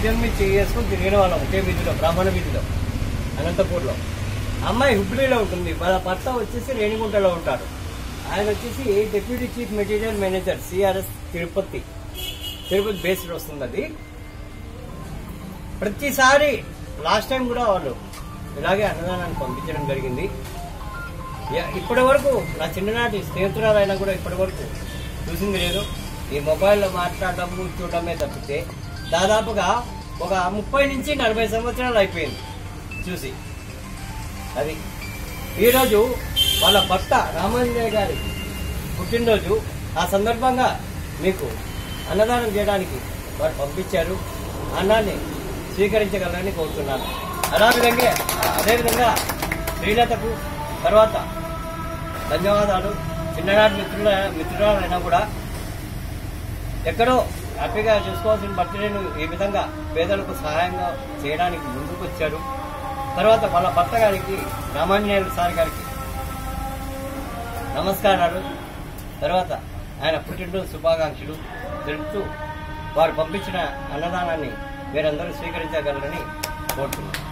భుజం మీద చేసుకుని తిరిగిన వాళ్ళం ఒకే వీధిలో బ్రాహ్మణ వీధిలో అనంతపూర్లో అమ్మాయి హుబ్లీలో ఉంటుంది వాళ్ళ భర్త వచ్చేసి రేణిగుంటలో ఉంటాడు ఆయన వచ్చేసి deputy chief material manager CRS Tirupati Tirupati based వస్తుంది అది ప్రతిసారి లాస్ట్ టైం కూడా వాళ్ళు ఇలాగే అన్నదానాన్ని పంపించడం జరిగింది యా- ఇప్పటి వరకు నా చిన్ననాటి స్నేహితురాలైనా కూడా ఇప్పటి వరకు చూసింది లేదు ఈ మొబైల్లో మాట్లాడడం చూడడమే తప్పితే దాదాపుగా ఒక ముప్పై నుంచి నలభై సంవత్సరాలు అయిపోయింది చూసి అది ఈరోజు వాళ్ళ భర్త రామాంజనేయ గారి పుట్టినరోజు ఆ సందర్భంగా మీకు అన్నదానం చేయడానికి వారు పంపించారు అన్నాన్ని స్వీకరించగలరని కోరుతున్నాను అదేవిధంగా అదేవిధంగా శ్రీలతకు తర్వాత ధన్యవాదాలు చిన్ననాటి మిత్రుల మిత్రురాలైనా కూడా ఎక్కడో హ్యాపీగా చేసుకోవాల్సిన బర్త్డేను ఈ విధంగా పేదలకు సహాయంగా చేయడానికి ముందుకు వచ్చారు తర్వాత వాళ్ళ భర్త గారికి రామాంజనేయులు సార్ గారికి నమస్కారాలు తర్వాత ఆయన పుట్టినరోజు శుభాకాంక్షలు తెలుపుతూ వారు పంపించిన అన్నదానాన్ని మీరందరూ స్వీకరించగలరని కోరుతున్నాను